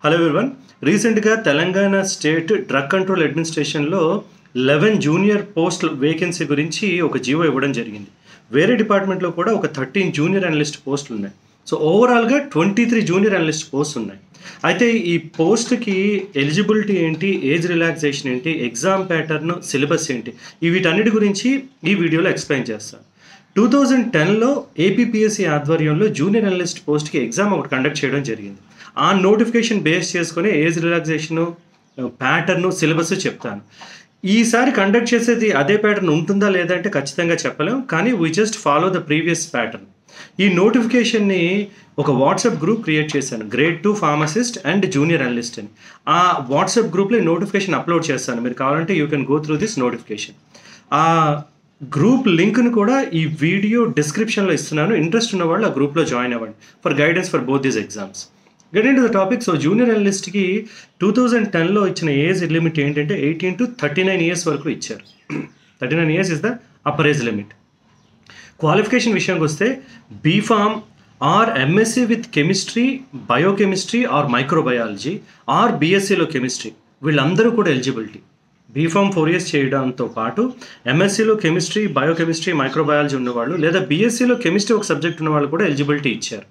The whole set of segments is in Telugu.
హలో ఎవరివన్ రీసెంట్గా తెలంగాణ స్టేట్ డ్రగ్ కంట్రోల్ అడ్మినిస్ట్రేషన్లో లెవెన్ జూనియర్ పోస్ట్ వేకెన్సీ గురించి ఒక జీవో ఇవ్వడం జరిగింది వేరే డిపార్ట్మెంట్లో కూడా ఒక థర్టీన్ జూనియర్ అనలిస్ట్ పోస్టులు ఉన్నాయి సో ఓవరాల్గా twenty three junior analyst post ఉన్నాయి అయితే ఈ పోస్ట్కి ఎలిజిబిలిటీ ఏంటి ఏజ్ రిలాక్సేషన్ ఏంటి ఎగ్జామ్ ప్యాటర్న్ సిలబస్ ఏంటి ఈ వీటన్నిటి గురించి ఈ వీడియోలో ఎక్స్ప్లెయిన్ చేస్తాను టూ థౌజండ్ టెన్లో ఏపీపీఎస్సీ ఆధ్వర్యంలో జూనియర్ అనలిస్ట్ పోస్ట్కి ఎగ్జామ్ ఒకటి కండక్ట్ చేయడం జరిగింది ఆ నోటిఫికేషన్ బేస్ చేసుకొని ఏజ్ రిలాక్సేషను ప్యాటర్ను సిలబస్ చెప్తాను ఈసారి కండక్ట్ చేసేది అదే ప్యాటర్న్ ఉంటుందా లేదా అంటే ఖచ్చితంగా చెప్పలేం కానీ we just follow the previous pattern ఈ నోటిఫికేషన్ని ఒక వాట్సాప్ గ్రూప్ క్రియేట్ చేశాను grade two pharmacist and junior analyst అని ఆ వాట్సాప్ గ్రూప్లో ఈ నోటిఫికేషన్ అప్లోడ్ చేస్తాను మీరు కావాలంటే you can go through this notification ఆ గ్రూప్ లింక్ను కూడా ఈ వీడియో డిస్క్రిప్షన్లో ఇస్తున్నాను ఇంట్రెస్ట్ ఉన్న వాళ్ళు ఆ గ్రూప్లో జాయిన్ అవ్వండి for guidance for both these exams get into the topic so junior అనలిస్ట్కి టూ థౌజండ్ టెన్లో ఇచ్చిన ఏజ్ లిమిట్ ఏంటంటే eighteen to thirty nine years వరకు ఇచ్చారు thirty nine years is the upper age limit qualification విషయానికి వస్తే B Pharm or MSc with chemistry biochemistry or microbiology or బీఎస్సీలో కెమిస్ట్రీ వీళ్ళందరూ కూడా ఎలిజిబిలిటీ బీఫామ్ ఫోర్ ఇయర్స్ చేయడంతో పాటు ఎంఎస్సీలో కెమిస్ట్రీ బయోకెమిస్ట్రీ మైక్రోబయాలజీ ఉన్నవాళ్ళు లేదా బీఎస్సీలో కెమిస్ట్రీ ఒక సబ్జెక్ట్ ఉన్న వాళ్ళు కూడా ఎలిజిబిలిటీ ఇచ్చారు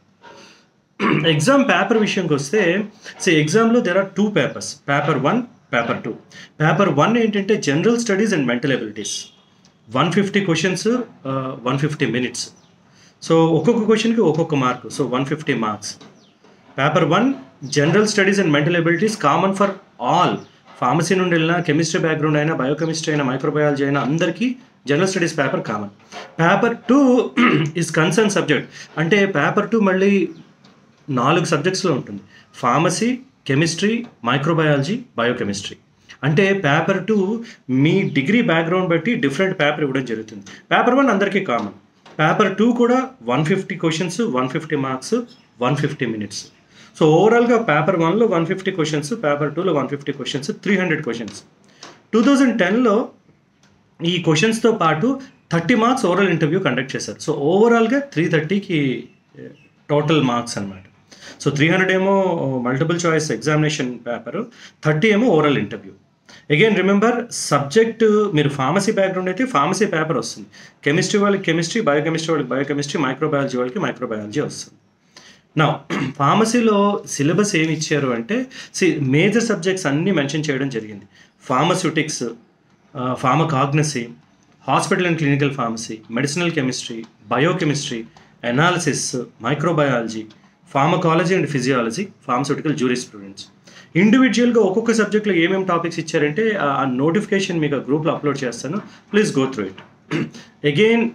ఎగ్జామ్ పేపర్ విషయంకి వస్తే సో ఎగ్జామ్లో there are two papers paper one paper two paper one ఏంటంటే general studies and mental abilities one fifty questions one fifty minutes so ఒక్కొక్క క్వశ్చన్కి ఒక్కొక్క mark so one fifty marks paper one general studies and mental abilities common for all pharmacy నుండి వెళ్ళినా కెమిస్ట్రీ బ్యాక్గ్రౌండ్ అయినా బయోకెమిస్ట్రీ అయినా మైక్రోబయాలజీ అయినా అందరికీ general studies paper common paper two is concern subject అంటే పేపర్ టూ మళ్ళీ నాలుగు సబ్జెక్ట్స్లో ఉంటుంది ఫార్మసీ కెమిస్ట్రీ మైక్రోబయాలజీ బయోకెమిస్ట్రీ అంటే పేపర్ టూ మీ డిగ్రీ బ్యాక్గ్రౌండ్ బట్టి డిఫరెంట్ పేపర్ ఇవ్వడం జరుగుతుంది పేపర్ వన్ అందరికీ కామన్ పేపర్ టూ కూడా one fifty questions one fifty marks one fifty minutes so ఓవరాల్గా పేపర్ వన్లో వన్ ఫిఫ్టీ క్వశ్చన్స్ పేపర్ టూలో one fifty questions three hundred questions two thousand టెన్లో ఈ క్వశ్చన్స్తో పాటు thirty marks overall interview conduct చేశారు సో ఓవరాల్గా త్రీ థర్టీకి టోటల్ మార్క్స్ అనమాట సో త్రీ హండ్రెడ్ ఏమో multiple choice examination paper thirty ఏమో overall interview again remember subject మీరు ఫార్మసీ బ్యాక్గ్రౌండ్ అయితే ఫార్మసీ పేపర్ వస్తుంది కెమిస్ట్రీ వాళ్ళకి కెమిస్ట్రీ బయోకెమిస్ట్రీ వాళ్ళకి బయోకెమిస్ట్రీ మైక్రోబయాలజీ వాళ్ళకి మైక్రోబయాలజీ వస్తుంది నా ఫార్మసీలో సిలబస్ ఏమి ఇచ్చారు అంటే సి మేజర్ సబ్జెక్ట్స్ అన్నీ మెన్షన్ చేయడం జరిగింది pharmaceutics pharmacognosy hospital and clinical pharmacy medicinal chemistry biochemistry analysis microbiology pharmacology and physiology pharmaceutical jury students ఇండివిజువల్గా ఒక్కొక్క సబ్జెక్ట్లో ఏమేమి టాపిక్స్ ఇచ్చారంటే ఆ నోటిఫికేషన్ మీకు గ్రూప్లో అప్లోడ్ చేస్తాను please go through it again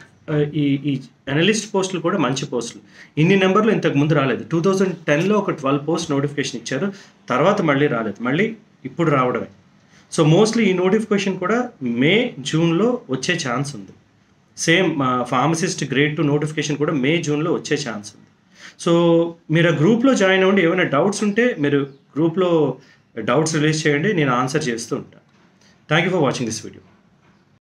ఈ ఈ అనలిస్ట్ పోస్టులు కూడా మంచి పోస్టులు ఇన్ని నెంబర్లు ఇంతకు ముందు రాలేదు టూ థౌజండ్ టెన్లో ఒక ట్వెల్వ్ పోస్ట్ నోటిఫికేషన్ ఇచ్చారు తర్వాత మళ్ళీ రాలేదు మళ్ళీ ఇప్పుడు రావడమే సో మోస్ట్లీ ఈ నోటిఫికేషన్ కూడా మే జూన్లో వచ్చే ఛాన్స్ ఉంది same pharmacist grade two notification కూడా మే జూన్లో వచ్చే ఛాన్స్ ఉంది సో మీరు ఆ గ్రూప్లో జాయిన్ అవ్వండి ఏమైనా డౌట్స్ ఉంటే మీరు గ్రూప్లో డౌట్స్ రిలీజ్ చేయండి నేను ఆన్సర్ చేస్తూ ఉంటాను thank you for watching this video